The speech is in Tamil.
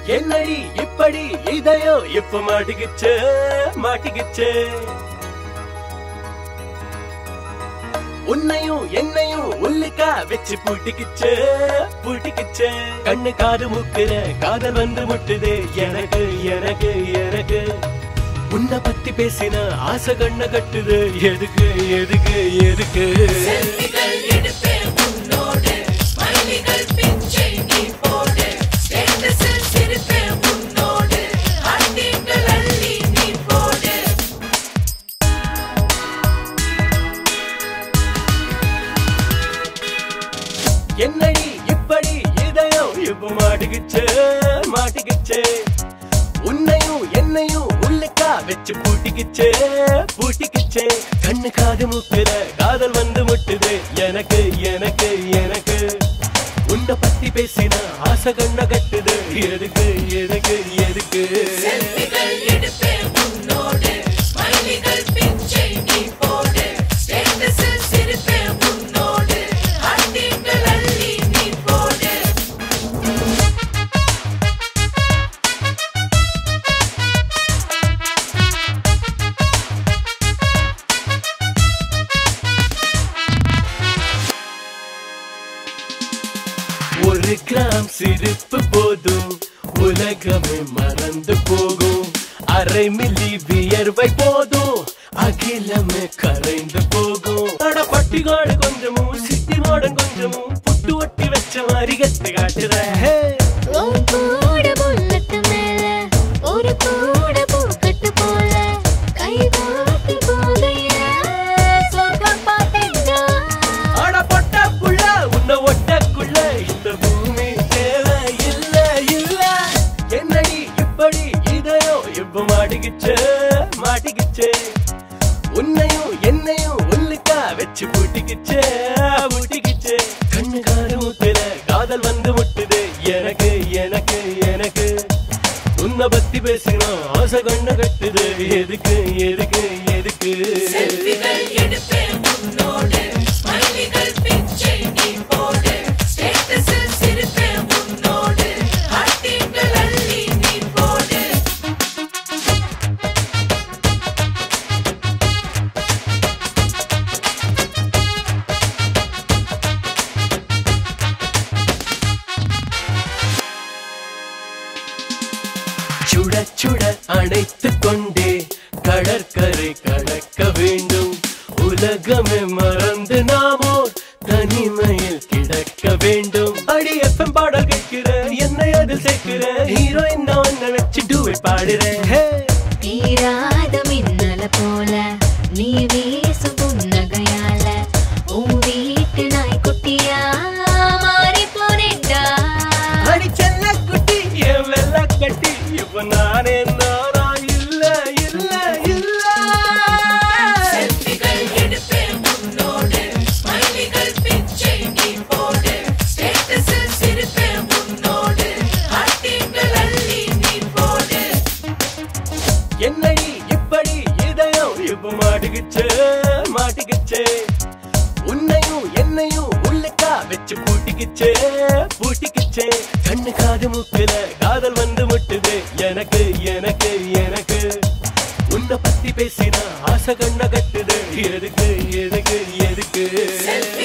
என்னடி இப்படி இதயம் இப்ப மாட்டிக்கிச்சு மாட்டிக்கிச்சு உன்னையும் என்னையும் உள்ளுக்கா வச்சு பூட்டிக்கிச்சு பூட்டிக்கிச்சு கண்ணு காது முக்குற காதல் வந்து முட்டுது எனக்கு எனக்கு எனக்கு உன்னை பத்தி பேசின ஆசை கண்ண கட்டுது எதுக்கு எதுக்கு எதுக்கு செல்விகள் எடுப்பேன் உன்னோடு மல்லிகள் பிச்சை நீ போடு ஸ்டேட்டஸில் சிரிப்பேன் உன்னோடு அண்டிங்கள் அள்ளி நீ போடு என்னடி இப்படி இதயம் இப்ப மாட்டிக்கிச்சு மாட்டிக்கிச்சு உன்னையும் என்னையும் உள்ளுக்கா வச்சு பூட்டிக்கிச்சு பூட்டிக்கிச்சு கண்ணு காது முக்குற காதல் வந்து முட்டுது எனக்கு எனக்கு எனக்கு உன்னை பத்தி பேசின ஆசை கண்ண கட்டுது எதுக்கு எதுக்கு எதுக்கு செல்விகள் எடுப்பேன் உன்னோடு மல்லிகள் பிச்சை நீ போடு ஸ்டேட்டஸில் சிரிப்பேன் உன்னோடு அண்டிங்கள் அள்ளி நீ போடு ஒரு கிராம் சிரிப்பு போதும் உலகமே மறந்து போகும் அரை மில்லி வியர்வை போதும் அகிலமே கரைந்து போகும் அட பட்டிகாடு கொஞ்சமும் சிட்டி மாடன் கொஞ்சமும் புட்டு ஒட்டி வச்ச மாதிரி கத்து காட்டுற ஒரு கூட புல்லட்டு மேல ஒரு கூட பூக்கட்டு போல கை வாட்டி போகையில சொர்க்கம் பார்த்தேன்டா அட பொட்டக்குள்ள உன்னை ஒட்டக்குள்ள இந்த பூமி தேவை இல்ல இல்ல என்னடி இப்படி இதயம் இப்ப மாட்டிக்கிச்சு மாட்டிக்கிச்சு உன்னையும் என்னையும் உள்ளுக்கா வச்சு பூட்டிக்கிச்சு பூட்டிக்கிச்சு கண்ணு காது முட்டுல காதல் வந்து முட்டுது எனக்கு எனக்கு எனக்கு உன்னை பத்தி பேசணும் ஆசை கண்ணு கட்டுது எதுக்கு எதுக்கு எதுக்கு செல்விகள் எடுப்பேன் உன்னோடு மல்லிகள் பிச்சை நீ போடு ஸ்டேட்டஸில் சிரிப்பேன் உன்னோடு அண்டிங்கள் அள்ளி நீ போடு சுட சுட அணைத்து கொண்டே கடற்கரை கடக்க வேண்டும் உலகமே மறந்து நாமோ தனிமையில் கிடக்க வேண்டும் அடி எஃப்எம் பாடல் கேட்கிற என்னை அதில் சேர்க்கிற ஹீரோயின் நான் வச்சு டூவை பாடுறேன் ஹே தீராத மின்னல போல நீ வீசும் புன்னகையால உன் வீட்டு நாய்க்குட்டியா மாறி போனேன்டா அடி செல்ல குட்டி என் வெள்ள கட்டி இப்ப நானே நானா இல்ல இல்ல இல்ல செல்விகள் எடுப்பேன் உன்னோடு மல்லிகள் பிச்சை நீ போடு ஸ்டேட்டஸில் சிரிப்பேன் உன்னோடு அண்டிங்கள் அள்ளி நீ போடு என்னடி இப்படி இதயம் இப்ப மாட்டிக்கிச்சு மாட்டிக்கிச்சு உன்னையும் என்னையும் உள்ளுக்கா வச்சு பூட்டிக்கிச்சு பூட்டிக்கிச்சு கண்ணு காது முக்குல காதல் வந்து முட்டுது எனக்கு எனக்கு எனக்கு உன்னை பத்தி பேசினா ஆசை கண்ண கட்டுது எதுக்கு எதுக்கு எதுக்கு செல்வி